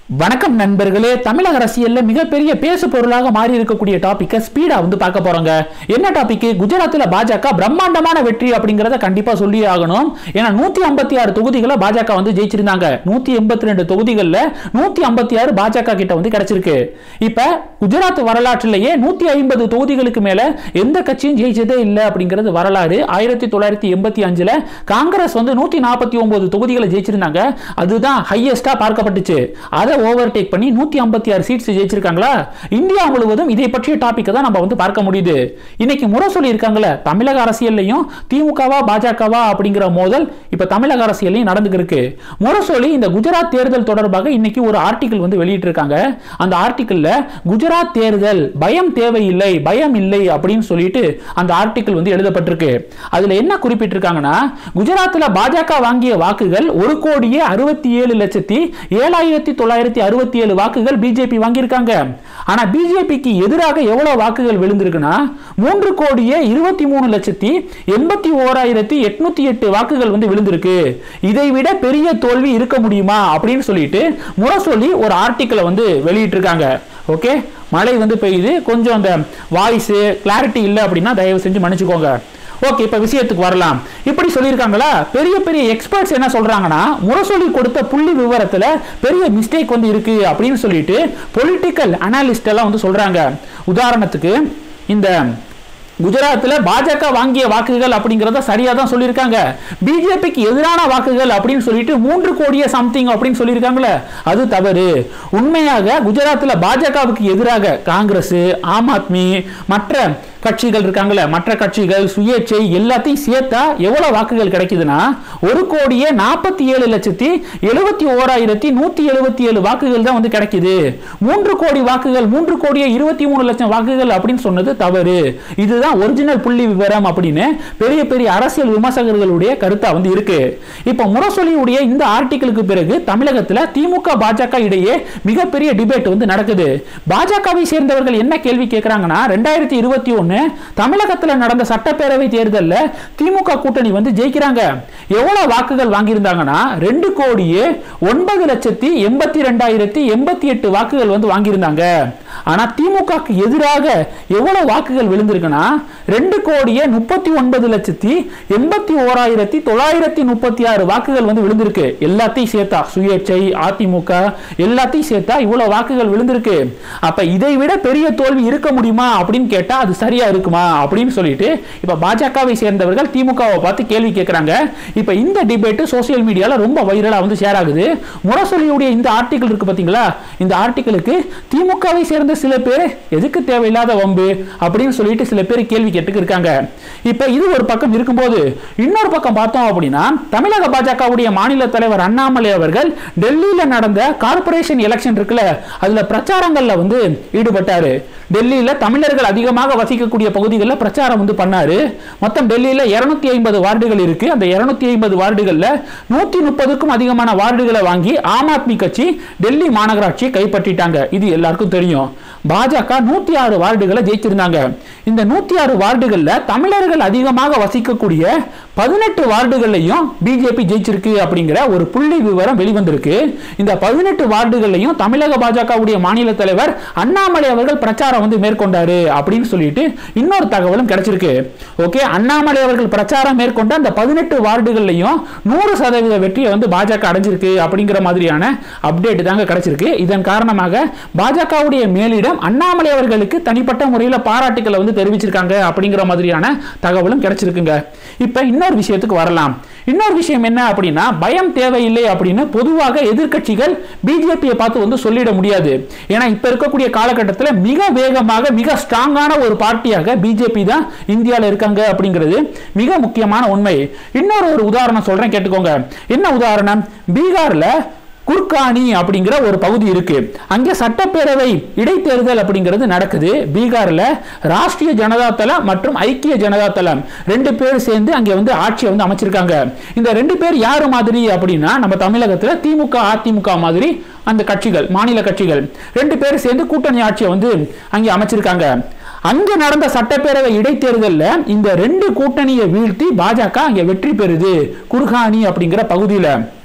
வணக்கம் நண்பர்களே தமிழக அரசியல்ல மிகப்பெரிய பேசு பொருளாக மாறி இருக்கக்கூடிய டாபிக்கை ஸ்பீடா வந்து பார்க்க போறோங்க என்ன டாபிக் குஜராத்ல பாஜக பிரம்மாண்டமான வெற்றி அப்படிங்கறத கண்டிப்பா சொல்லி ஆகணும் ஏன்னா நூத்தி ஐம்பத்தி ஆறு தொகுதிகளை பாஜக வந்து ஜெயிச்சிருந்தாங்க நூத்தி எண்பத்தி ரெண்டு தொகுதிகள்ல நூத்தி ஐம்பத்தி ஆறு பாஜக கிட்ட வந்து கிடைச்சிருக்கு இப்ப குஜராத் வரலாற்றிலேயே நூத்தி ஐம்பது தொகுதிகளுக்கு மேல எந்த கட்சியும் ஜெயிச்சதே இல்லை அப்படிங்கிறது வரலாறு ஆயிரத்தி தொள்ளாயிரத்தி எண்பத்தி அஞ்சுல காங்கிரஸ் வந்து நூத்தி நாற்பத்தி ஒன்பது தொகுதிகளை ஜெயிச்சிருந்தாங்க அதுதான் ஹையஸ்டா பார்க்கப்பட்டுச்சு அதை ஓவர்டேக் பண்ணி நூத்தி ஐம்பத்தி ஆறு சீட்ஸ் ஜெயிச்சிருக்காங்களா இந்தியா முழுவதும் இதை பற்றிய டாபிக்கை தான் நம்ம வந்து பார்க்க முடியுது இன்னைக்கு முறை சொல்லி இருக்காங்கல்ல தமிழக அரசியல்லையும் திமுகவா பாஜகவா அப்படிங்கிற மோதல் இப்ப தமிழக அரசியல்லையும் நடந்துக்கு இருக்கு முரசொலி இந்த குஜராத் தேர்தல் தொடர்பாக இன்னைக்கு ஒரு ஆர்டிகிள் வந்து வெளியிட்டிருக்காங்க அந்த ஆர்டிகிள்ல குஜராத் தேர்தல் பயம் தேவையில்லை பயம் இல்லை அப்படின்னு சொல்லிட்டு அந்த ஆர்டிகிள் வந்து எழுதப்பட்டிருக்கு அதுல என்ன குறிப்பிட்டிருக்காங்கன்னா குஜராத்ல பாஜக வாங்கிய வாக்குகள் ஒரு கோடியே அறுபத்தி ஏழு லட்சத்தி ஏழாயிரத்தி தொள்ளாயிரத்தி அறுபத்தி ஏழு வாக்குகள் பிஜேபி வாங்கியிருக்காங்க ஆனா பிஜேபிக்கு எதிராக எவ்வளவு வாக்குகள் விழுந்திருக்குன்னா மூன்று கோடியே இருபத்தி மூணு லட்சத்தி எண்பத்தி ஓராயிரத்தி எட்நூத்தி எட்டு வாக்குகள் வந்து விழுந்திருக்கு இதை விட பெரிய தோல்வி இருக்க முடியுமா அப்படின்னு சொல்லிட்டு முரசொலி ஒரு ஆர்டிக்கிளை வந்து வெளியிட்டிருக்காங்க ஓகே மழை வந்து பெய்யுது கொஞ்சம் அந்த வாய்ஸ் கிளாரிட்டி இல்லை அப்படின்னா தயவு செஞ்சு மன்னிச்சுக்கோங்க ஓகே இப்ப விஷயத்துக்கு வரலாம் இப்படி சொல்லியிருக்காங்களா பெரிய பெரிய எக்ஸ்பர்ட்ஸ் என்ன சொல்றாங்கன்னா முரசொலி கொடுத்த புள்ளி விவரத்துல பெரிய மிஸ்டேக் வந்து இருக்கு அப்படின்னு சொல்லிட்டு பொலிட்டிக்கல் அனாலிஸ்ட் எல்லாம் வந்து சொல்றாங்க உதாரணத்துக்கு இந்த குஜராத்தில் பாஜக வாங்கிய வாக்குகள் அப்படிங்கிறத சரியா தான் சொல்லியிருக்காங்க பிஜேபிக்கு எதிரான வாக்குகள் அப்படின்னு சொல்லிட்டு மூன்று கோடியே சம்திங் அப்படின்னு சொல்லியிருக்காங்களே அது தவறு உண்மையாக குஜராத்தில் பாஜகவுக்கு எதிராக காங்கிரஸ் ஆம் ஆத்மி மற்ற கட்சிகள் இருக்காங்களே மற்ற கட்சிகள் சுயேட்சை எல்லாத்தையும் சேர்த்தா எவ்வளவு வாக்குகள் கிடைக்குதுன்னா ஒரு கோடியே நாற்பத்தி ஏழு லட்சத்தி எழுபத்தி ஓராயிரத்தி நூத்தி எழுபத்தி ஏழு வாக்குகள் தான் வந்து கிடைக்குது மூன்று கோடி வாக்குகள் மூன்று கோடியே இருபத்தி மூணு லட்சம் வாக்குகள் அப்படின்னு சொன்னது தவறு இதுதான் ஒரிஜினல் புள்ளி விவரம் அப்படின்னு பெரிய பெரிய அரசியல் விமர்சகர்களுடைய கருத்தா வந்து இருக்கு இப்போ முரசொலியுடைய இந்த ஆர்டிகிளுக்கு பிறகு தமிழகத்துல திமுக பாஜக இடையே மிகப்பெரிய டிபேட் வந்து நடக்குது பாஜகவை சேர்ந்தவர்கள் என்ன கேள்வி கேட்கிறாங்கன்னா ரெண்டாயிரத்தி இருபத்தி ஒன்னு தமிழகத்துல நடந்த சட்டப்பேரவை தேர்தலில் திமுக கூட்டணி வந்து ஜெயிக்கிறாங்க எவ்வளவு வாக்குகள் வாங்கியிருந்தாங்கன்னா ரெண்டு கோடியே ஒன்பது லட்சத்தி எண்பத்தி ரெண்டாயிரத்தி எண்பத்தி எட்டு வாக்குகள் வந்து வாங்கியிருந்தாங்க ஆனா திமுகக்கு எதிராக எவ்வளவு வாக்குகள் விழுந்திருக்குன்னா ரெண்டு கோடியே முப்பத்தி ஒன்பது லட்சத்தி எண்பத்தி ஓராயிரத்தி தொள்ளாயிரத்தி முப்பத்தி ஆறு வாக்குகள் வந்து விழுந்திருக்கு எல்லாத்தையும் சேர்த்தா சுயேட்சை அதிமுக எல்லாத்தையும் சேர்த்தா இவ்வளவு வாக்குகள் விழுந்திருக்கு அப்ப இதை விட பெரிய தோல்வி இருக்க முடியுமா அப்படின்னு கேட்டா அது சரியா இருக்குமா அப்படின்னு சொல்லிட்டு இப்ப பாஜகவை சேர்ந்தவர்கள் திமுகவை பார்த்து கேள்வி கேட்கிறாங்க இப்ப இந்த டிபேட் சோசியல் மீடியால ரொம்ப வைரலா வந்து ஷேர் ஆகுது முரசொலியுடைய இந்த ஆர்டிகல் இருக்கு பாத்தீங்களா இந்த ஆர்டிகலுக்கு திமுகவை சேர்ந்த சில பேர் எதுக்கு தேவையில்லாத வம்பு அப்படின்னு சொல்லிட்டு சில பேர் கேள்வி கேட்டுக்கு இருக்காங்க இப்ப இது ஒரு பக்கம் இருக்கும்போது இன்னொரு பக்கம் பார்த்தோம் அப்படின்னா தமிழக பாஜகவுடைய மாநில தலைவர் அண்ணாமலை அவர்கள் டெல்லியில நடந்த கார்பரேஷன் எலெக்ஷன் இருக்குல்ல அதுல பிரச்சாரங்கள்ல வந்து ஈடுபட்டாரு டெல்லியில தமிழர்கள் அதிகமாக வசிக்கக்கூடிய பகுதிகளில் பிரச்சாரம் வந்து பண்ணாரு மொத்தம் டெல்லியில இருநூத்தி ஐம்பது வார்டுகள் இருக்கு அந்த இருநூத்தி ஐம்பது வார்டுகள்ல நூத்தி முப்பதுக்கும் அதிகமான வார்டுகளை வாங்கி ஆம் ஆத்மி கட்சி டெல்லி மாநகராட்சியை கைப்பற்றிட்டாங்க இது எல்லாருக்கும் தெரியும் பாஜக நூத்தி ஆறு வார்டுகளை ஜெயிச்சிருந்தாங்க இந்த நூத்தி ஆறு வார்டுகள்ல தமிழர்கள் அதிகமாக வசிக்கக்கூடிய பதினெட்டு வார்டுகள்லையும் பிஜேபி ஜெயிச்சிருக்கு அப்படிங்கிற ஒரு புள்ளி விவரம் வெளிவந்திருக்கு இந்த பதினெட்டு வார்டுகள்லையும் தமிழக பாஜகவுடைய மாநில தலைவர் அண்ணாமலை அவர்கள் பிரச்சாரம் வந்து மேற்கொண்டாரு அப்படின்னு சொல்லிட்டு இன்னொரு தகவலும் கிடைச்சிருக்கு ஓகே அண்ணாமலை அவர்கள் பிரச்சாரம் மேற்கொண்ட அந்த பதினெட்டு வார்டுகள்லையும் நூறு சதவீத வெற்றியை வந்து பாஜக அடைஞ்சிருக்கு அப்படிங்கிற மாதிரியான அப்டேட் தாங்க கிடைச்சிருக்கு இதன் காரணமாக பாஜகவுடைய மேலிடம் அண்ணாமலை அவர்களுக்கு தனிப்பட்ட முறையில் பாராட்டுக்களை வந்து தெரிவிச்சிருக்காங்க அப்படிங்கிற மாதிரியான தகவலும் கிடைச்சிருக்குங்க இப்ப இன்னொரு விஷயத்துக்கு வரலாம் இன்னொரு விஷயம் என்ன அப்படின்னா பயம் தேவையில்லை அப்படின்னு பொதுவாக எதிர்க்கட்சிகள் பிஜேபியை பார்த்து வந்து சொல்லிட முடியாது ஏன்னா இப்ப இருக்கக்கூடிய காலகட்டத்தில் மிக வேகமாக மிக ஸ்ட்ராங்கான ஒரு பார்ட்டியாக பிஜேபி தான் இந்தியாவில் இருக்காங்க அப்படிங்கிறது மிக முக்கியமான உண்மை இன்னொரு ஒரு உதாரணம் சொல்றேன் கேட்டுக்கோங்க என்ன உதாரணம் பீகார்ல குர்கானி அப்படிங்கிற ஒரு பகுதி இருக்கு அங்கே சட்டப்பேரவை இடைத்தேர்தல் அப்படிங்கிறது நடக்குது பீகார்ல ராஷ்டிரிய ஜனதா தளம் மற்றும் ஐக்கிய ஜனதா தளம் ரெண்டு பேர் சேர்ந்து அங்கே வந்து ஆட்சியை வந்து அமைச்சிருக்காங்க இந்த ரெண்டு பேர் யாரு மாதிரி அப்படின்னா நம்ம தமிழகத்தில் திமுக அதிமுக மாதிரி அந்த கட்சிகள் மாநில கட்சிகள் ரெண்டு பேர் சேர்ந்து கூட்டணி ஆட்சியை வந்து அங்கே அமைச்சிருக்காங்க அங்க நடந்த சட்டப்பேரவை இடைத்தேர்தலில் இந்த ரெண்டு கூட்டணியை வீழ்த்தி பாஜக அங்கே வெற்றி பெறுது குர்கானி அப்படிங்கிற பகுதியில்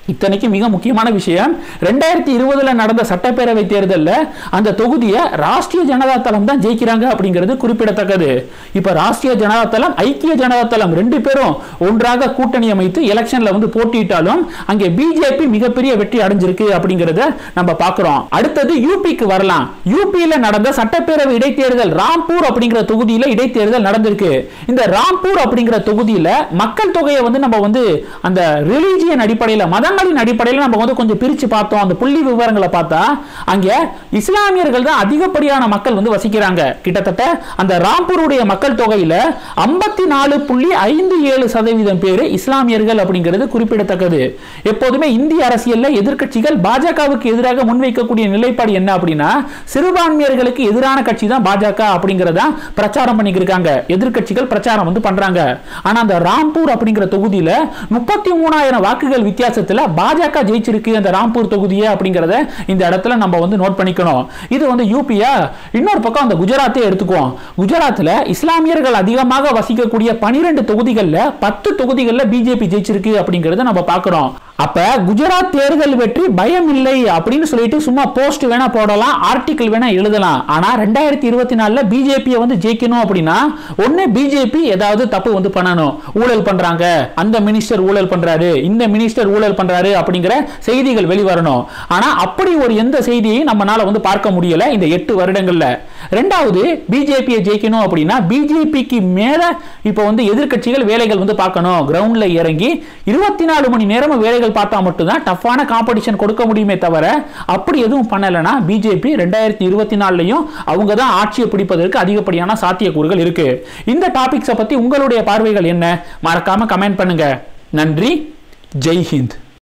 இத்தனைக்கு மிக முக்கியமான விஷயம் ரெண்டாயிரத்தி இருபதுல நடந்த சட்டப்பேரவை தேர்தலில் அந்த தொகுதியை ராஷ்டிரிய ஜனதா தளம் தான் ஜெயிக்கிறாங்க அப்படிங்கிறது குறிப்பிடத்தக்கது இப்ப ராஷ்டிரிய ஜனதா தளம் ஐக்கிய ஜனதா தளம் ரெண்டு பேரும் ஒன்றாக கூட்டணி அமைத்து எலெக்ஷன்ல வந்து போட்டியிட்டாலும் அங்கே பிஜேபி மிகப்பெரிய வெற்றி அடைஞ்சிருக்கு அப்படிங்கிறத நம்ம பார்க்கிறோம் அடுத்தது யூபிக்கு வரலாம் யூபியில் நடந்த சட்டப்பேரவை இடைத்தேர்தல் ராம்பூர் அப்படிங்கிற தொகுதியில் இடைத்தேர்தல் நடந்திருக்கு இந்த ராம்பூர் அப்படிங்கிற தொகுதியில் மக்கள் தொகையை வந்து நம்ம வந்து அந்த ரிலீஜியன் அடிப்படையில் மதங்களின் அடிப்படையில் நம்ம வந்து கொஞ்சம் பிரித்து பார்த்தோம் அந்த புள்ளி விவரங்களை பார்த்தா அங்கே இஸ்லாமியர்கள் தான் அதிகப்படியான மக்கள் வந்து வசிக்கிறாங்க கிட்டத்தட்ட அந்த ராம்பூருடைய மக்கள் தொகையில் ஐம்பத்தி நாலு புள்ளி ஐந்து ஏழு சதவீதம் பேர் இஸ்லாமியர்கள் அப்படிங்கிறது குறிப்பிடத்தக்கது எப்போதுமே இந்திய அரசியலில் எதிர்க்கட்சிகள் பாஜகவுக்கு எதிராக முன்வைக்கக்கூடிய நிலைப்பாடு என்ன அப்படின்னா சிறுபான்மையர்களுக்கு எதிரான கட்சி தான் பாஜக அப்படிங்கிறத பிரச்சாரம் பண்ணிக்கிருக்காங்க எதிர்க்கட்சிகள் பிரச்சாரம் வந்து பண்றாங்க ஆனா அந்த ராம்பூர் அப்படிங்கிற தொகுதியில முப்பத்தி மூணாயிரம் வாக்குகள் வித்தியாசத்துல பாஜக ஜெயிச்சிருக்கு அந்த ராம்பூர் தொகுதியை அப்படிங்கிறத இந்த இடத்துல நம்ம வந்து நோட் பண்ணிக்கணும் இது வந்து யூபியா இன்னொரு பக்கம் அந்த குஜராத்தை எடுத்துக்குவோம் குஜராத்தில் இஸ்லாமியர்கள் அதிகமாக வசிக்கக்கூடிய பனிரெண்டு தொகுதிகளில் பத்து தொகுதிகளில் பிஜேபி ஜெயிச்சிருக்கு அப்படிங்கிறத நம்ம பார்க்கிறோம் அப்ப குஜராத் தேர்தல் வெற்றி பயம் இல்லை அப்படின்னு சொல்லிட்டு சும்மா போஸ்ட் வேணா போடலாம் ஆர்டிகிள் வேணா எழுதலாம் ஆனா ரெண்டாயிரத்தி இருபத்தி நாலுல பிஜேபியை வந்து ஜெயிக்கணும் அப்படின்னா ஒண்ணு பிஜேபி ஏதாவது தப்பு வந்து பண்ணணும் ஊழல் பண்றாங்க அந்த மினிஸ்டர் ஊழல் பண்றாரு இந்த மினிஸ்டர் ஊழல் பண்றாரு அப்படிங்கிற செய்திகள் வெளிவரணும் ஆனா அப்படி ஒரு எந்த செய்தியையும் நம்மளால வந்து பார்க்க முடியல இந்த எட்டு வருடங்கள்ல ரெண்டாவது பிஜேபியை ஜெயிக்கணும் அப்படின்னா பிஜேபிக்கு மேல இப்போ வந்து எதிர்க்கட்சிகள் வேலைகள் வந்து பார்க்கணும் கிரவுண்ட்ல இறங்கி இருபத்தி நாலு மணி நேரமும் வேலைகள் பார்த்தா மட்டும்தான் டஃப்பான காம்படிஷன் கொடுக்க முடியுமே தவிர அப்படி எதுவும் பண்ணலைன்னா பிஜேபி ரெண்டாயிரத்தி இருபத்தி நாலுலையும் அவங்க தான் ஆட்சியை பிடிப்பதற்கு அதிகப்படியான சாத்தியக்கூறுகள் இருக்கு இந்த டாபிக்ஸை பத்தி உங்களுடைய பார்வைகள் என்ன மறக்காம கமெண்ட் பண்ணுங்க நன்றி ஜெய் ஹிந்த்